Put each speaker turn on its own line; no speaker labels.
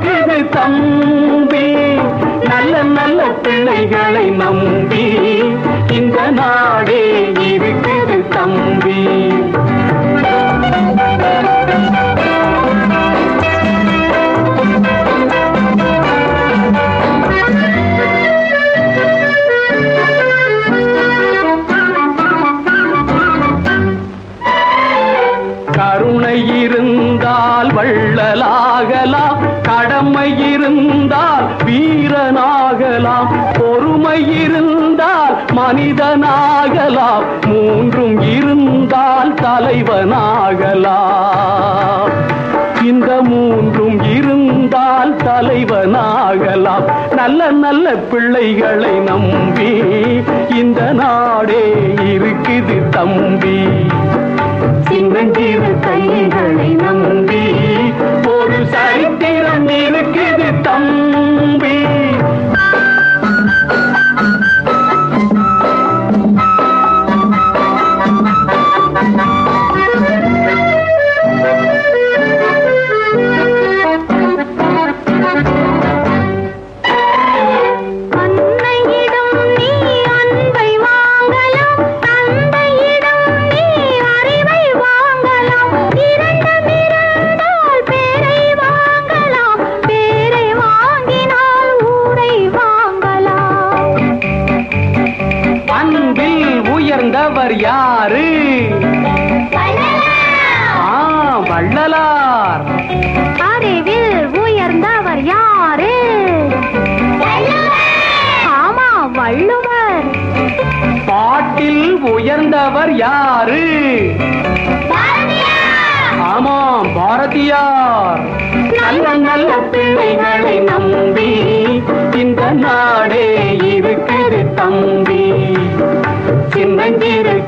இருக்குது தம்பி நல்ல நல்ல பிள்ளைகளை நம்பி இந்த நாடே இருக்குது தம்பி கருணை இருந்தால் வள்ளலாகலாம் கடமை இருந்தால் வீரனாகலாம் பொறுமை இருந்தால் மனிதனாகலாம் மூன்றும் இருந்தால் தலைவனாகலாம் இந்த மூன்றும் இருந்தால் தலைவனாகலாம் நல்ல நல்ல பிள்ளைகளை நம்பி இந்த நாடே இருக்குது தம்பி சின்னஞ்சிறு கைகளை நம்பி ஒரு சரித்திரம் இருக்குது தம்பி
அன்னையிடம் நீ அன்பை வாங்கலாம் தந்தையிடம் நீ அறிவை வாங்கலாம் இரண்டும் இருந்தால் பேரை வாங்கலாம் பேரை வாங்கினால் ஊரை வாங்கலாம்
அன்பில் உயர்ந்தவர் யாரு ஆ வள்ளலார்
அறிவில் உயர்ந்தவர் யாரு ஆமா வள்ளுவர்
பாட்டில் உயர்ந்தவர் யாரு ஆமாம் பாரதியார் நல்ல நல்ல பிள்ளைகளை நம்பி இந்த நாடே இருக்குது தம்பி சின்னஞ்சிறு